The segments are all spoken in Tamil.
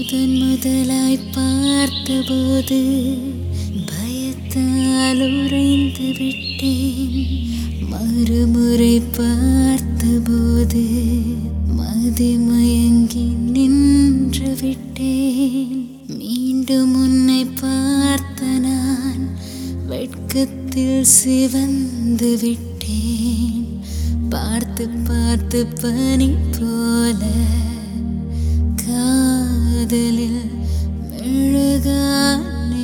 முதன் முதலாய் பார்த்தபோது பயத்தால் உறைந்து விட்டேன் மறுமுறை பார்த்தபோது மதிமயங்கி நின்று விட்டேன் மீண்டும் உன்னை பார்த்த நான் வெட்கத்தில் சிவந்து விட்டேன் பார்த்து பார்த்து பனி போல காதலில் மெழுகானே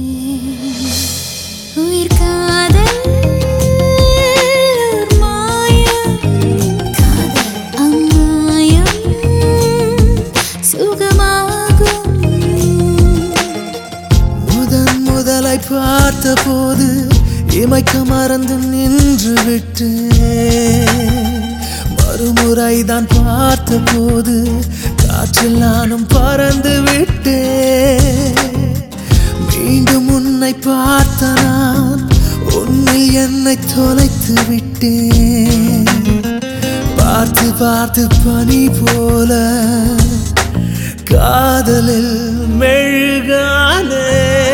உயிர் காதல் ஒரு மாயம் அம்மாயம் சுகமாகும் முதன் முதலாய் பார்த்த போது இமைக்க மறந்து நின்று விட்டேன் மறுமுறை தான் பார்த்த போது காற்றில் நானும் பறந்து விட்டேன் மீண்டும் உன்னை பார்த்த நான் உன்னில் என்னை தொலைத்து விட்டேன் பார்த்து பார்த்து பனி போல காதலில் மெழுகானே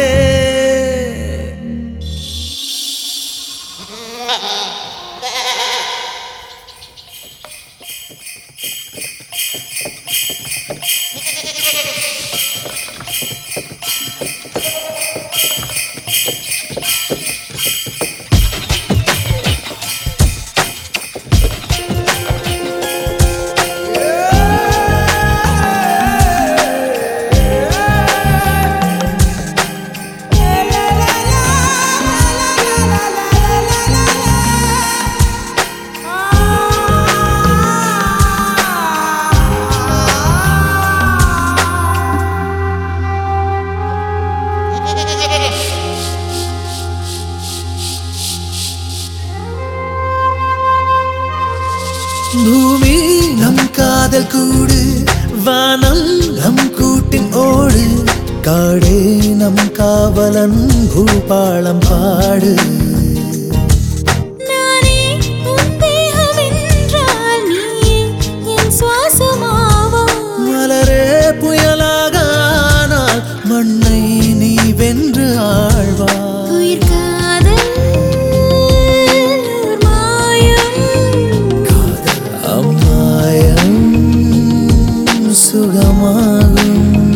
பூமி நம் காதல் கூடு வானம் நம் கூட்டின் ஓடு காடே நம் காவலன் பூபாளம் பாடு நானே உன் தேகம் என்றால் நீயே என் சுவாசமாவா மலரே புயலாக ஆனால் மண்ணை நீ வென்று ஆழ்வா உயிர் காதல் ஒரு மாயம் அம்மாயம் சுகமாகும்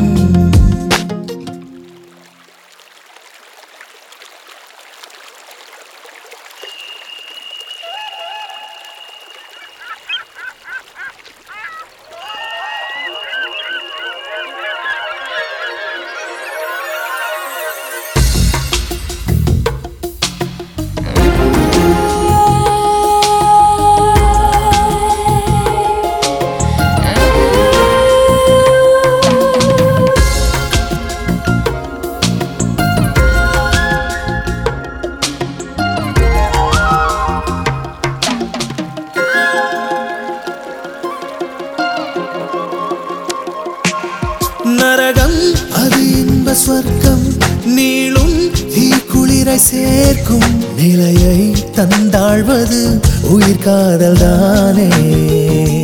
நரகம் அது இன்ப ஸ்வர்க்கம் நீளும் தீ குளிரை சேர்க்கும் நிலையை தந்தாழ்வது உயிர் காதல் தானே